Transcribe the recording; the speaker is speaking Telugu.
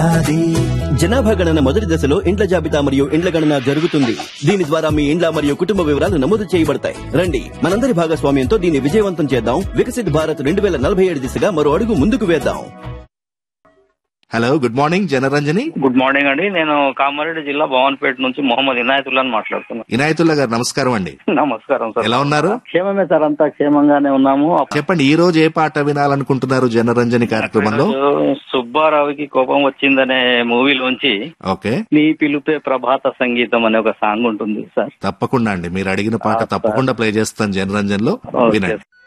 జనాభా గణన మొదటి దశలో ఇండ్ల జాబితా మరియు ఇండ్ల గణన జరుగుతుంది దీని ద్వారా మీ ఇండ్ల మరియు కుటుంబ వివరాలు నమోదు చేయబడతాయి రండి మనందరి భాగస్వామ్యంతో దీన్ని విజయవంతం చేద్దాం వికసిత్ భారత్ రెండు వేల నలభై ఏడు దిశగా మరో అడుగు ముందుకు వేద్దాం hello good morning Janaranjani good morning అండి నేను కామారెడ్డి జిల్లా భవన్పేట నుంచి మొహమ్మద్ ఇనాయతుల్లాని మాట్లాడుతున్నాను ఇనాయతుల్లా గారు నమస్కారం అండి నమస్కారం సార్ ఎలా ఉన్నారు క్షేమమే సార్ అంతా క్షేమంగానే ఉన్నాము చెప్పండి ఈ రోజు ఏ పాట వినాలనుకుంటున్నారు జనరంజని కార్యక్రమంలో ఈరోజు సుబ్బారావుకి కోపం వచ్చిందనే మూవీలోంచి ఓకే నీ పిలుపే ప్రభాత సంగీతం అనే ఒక సాంగ్ ఉంటుంది సార్ తప్పకుండా అండి మీరు అడిగిన పాట తప్పకుండా ప్లే చేస్తాను జనరంజన్ లో ఓకే వినండి